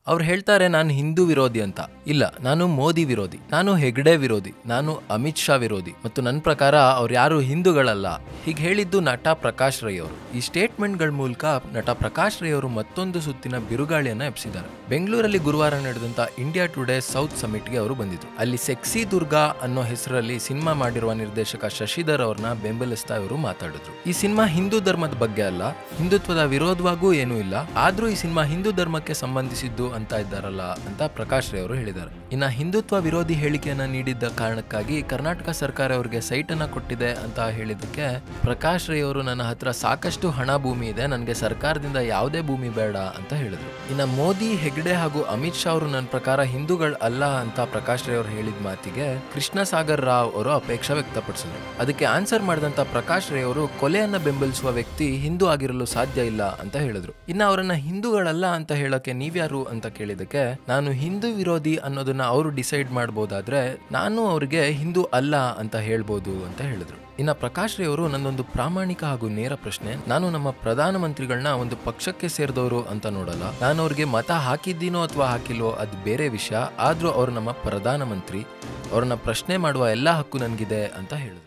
ಅವ್ರು ಹೇಳ್ತಾರೆ ನಾನು ಹಿಂದೂ ವಿರೋಧಿ ಅಂತ ಇಲ್ಲ ನಾನು ಮೋದಿ ವಿರೋಧಿ ನಾನು ಹೆಗ್ಡೆ ವಿರೋಧಿ ನಾನು ಅಮಿತ್ ಶಾ ವಿರೋಧಿ ಮತ್ತು ನನ್ನ ಪ್ರಕಾರ ಅವ್ರು ಯಾರು ಹಿಂದೂಗಳಲ್ಲ ಹೀಗೆ ಹೇಳಿದ್ದು ನಟ ಪ್ರಕಾಶ್ ರೈ ಅವರು ಈ ಸ್ಟೇಟ್ಮೆಂಟ್ಗಳ ಮೂಲಕ ನಟ ಪ್ರಕಾಶ್ ರೈ ಅವರು ಮತ್ತೊಂದು ಸುತ್ತಿನ ಬಿರುಗಾಳಿಯನ್ನ ಎಬ್ಸಿದ್ದಾರೆ ಬೆಂಗಳೂರಲ್ಲಿ ಗುರುವಾರ ನಡೆದಂತ ಇಂಡಿಯಾ ಟುಡೇ ಸೌತ್ ಸಮಿಟ್ಗೆ ಅವರು ಬಂದಿದ್ರು ಅಲ್ಲಿ ಸೆಕ್ಸಿ ದುರ್ಗಾ ಅನ್ನೋ ಹೆಸರಲ್ಲಿ ಸಿನಿಮಾ ಮಾಡಿರುವ ನಿರ್ದೇಶಕ ಶಶಿಧರ್ ಅವ್ರನ್ನ ಬೆಂಬಲಿಸ್ತಾ ಇವರು ಮಾತಾಡಿದ್ರು ಈ ಸಿನಿಮಾ ಹಿಂದೂ ಧರ್ಮದ ಬಗ್ಗೆ ಅಲ್ಲ ಹಿಂದುತ್ವದ ವಿರೋಧವಾಗೂ ಏನೂ ಇಲ್ಲ ಆದ್ರೂ ಈ ಸಿನಿಮಾ ಹಿಂದೂ ಧರ್ಮಕ್ಕೆ ಸಂಬಂಧಿಸಿದ್ದು ಅಂತ ಇದ್ದಾರಲ್ಲ ಅಂತ ಪ್ರಕಾಶ್ ರೈ ಅವರು ಹೇಳಿದ್ದಾರೆ ಇನ್ನ ಹಿಂದುತ್ವ ವಿರೋಧಿ ಹೇಳಿಕೆಯನ್ನ ನೀಡಿದ್ದ ಕಾರಣಕ್ಕಾಗಿ ಕರ್ನಾಟಕ ಸರ್ಕಾರ ಅವರಿಗೆ ಸೈಟ್ ಅನ್ನ ಕೊಟ್ಟಿದೆ ಅಂತ ಹೇಳಿದ್ದಕ್ಕೆ ಪ್ರಕಾಶ್ ರೈ ಅವರು ನನ್ನ ಹತ್ರ ಸಾಕಷ್ಟು ಹಣ ಭೂಮಿ ಇದೆ ನನಗೆ ಸರ್ಕಾರದಿಂದ ಯಾವುದೇ ಭೂಮಿ ಬೇಡ ಅಂತ ಹೇಳಿದ್ರು ಇನ್ನ ಮೋದಿ ಹೆಗ್ಡೆ ಹಾಗೂ ಅಮಿತ್ ಶಾ ಅವರು ನನ್ನ ಪ್ರಕಾರ ಹಿಂದೂಗಳು ಅಲ್ಲ ಅಂತ ಪ್ರಕಾಶ್ ರೈ ಅವರು ಹೇಳಿದ ಮಾತಿಗೆ ಕೃಷ್ಣ ಸಾಗರ್ ರಾವ್ ಅವರು ಅಪೇಕ್ಷೆ ವ್ಯಕ್ತಪಡಿಸಿದ್ರು ಅದಕ್ಕೆ ಆನ್ಸರ್ ಮಾಡಿದಂತ ಪ್ರಕಾಶ್ ರೈ ಅವರು ಕೊಲೆಯನ್ನ ಬೆಂಬಲಿಸುವ ವ್ಯಕ್ತಿ ಹಿಂದೂ ಆಗಿರಲು ಸಾಧ್ಯ ಇಲ್ಲ ಅಂತ ಹೇಳಿದ್ರು ಇನ್ನ ಅವರನ್ನ ಹಿಂದೂಗಳಲ್ಲ ಅಂತ ಹೇಳಕ್ಕೆ ನೀವ್ಯಾರು ಅಂತ ಕೇಳಿದಕ್ಕೆ ನಾನು ಹಿಂದೂ ವಿರೋಧಿ ಅನ್ನೋದನ್ನ ಅವರು ಡಿಸೈಡ್ ಮಾಡ್ಬೋದಾದ್ರೆ ನಾನು ಅವ್ರಿಗೆ ಹಿಂದೂ ಅಲ್ಲ ಅಂತ ಹೇಳ್ಬೋದು ಅಂತ ಹೇಳಿದ್ರು ಇನ್ನ ಪ್ರಕಾಶ್ ರೈ ಅವರು ನನ್ನೊಂದು ಪ್ರಾಮಾಣಿಕ ಹಾಗೂ ನೇರ ಪ್ರಶ್ನೆ ನಾನು ನಮ್ಮ ಪ್ರಧಾನಮಂತ್ರಿಗಳನ್ನ ಒಂದು ಪಕ್ಷಕ್ಕೆ ಸೇರಿದವರು ಅಂತ ನೋಡಲ್ಲ ನಾನು ಅವ್ರಿಗೆ ಮತ ಹಾಕಿದ್ದೀನೋ ಅಥವಾ ಹಾಕಿಲ್ವೋ ಅದು ಬೇರೆ ವಿಷಯ ಆದ್ರೂ ಅವ್ರು ನಮ್ಮ ಪ್ರಧಾನಮಂತ್ರಿ ಅವ್ರನ್ನ ಪ್ರಶ್ನೆ ಮಾಡುವ ಎಲ್ಲ ಹಕ್ಕು ನನಗಿದೆ ಅಂತ ಹೇಳಿದ್ರು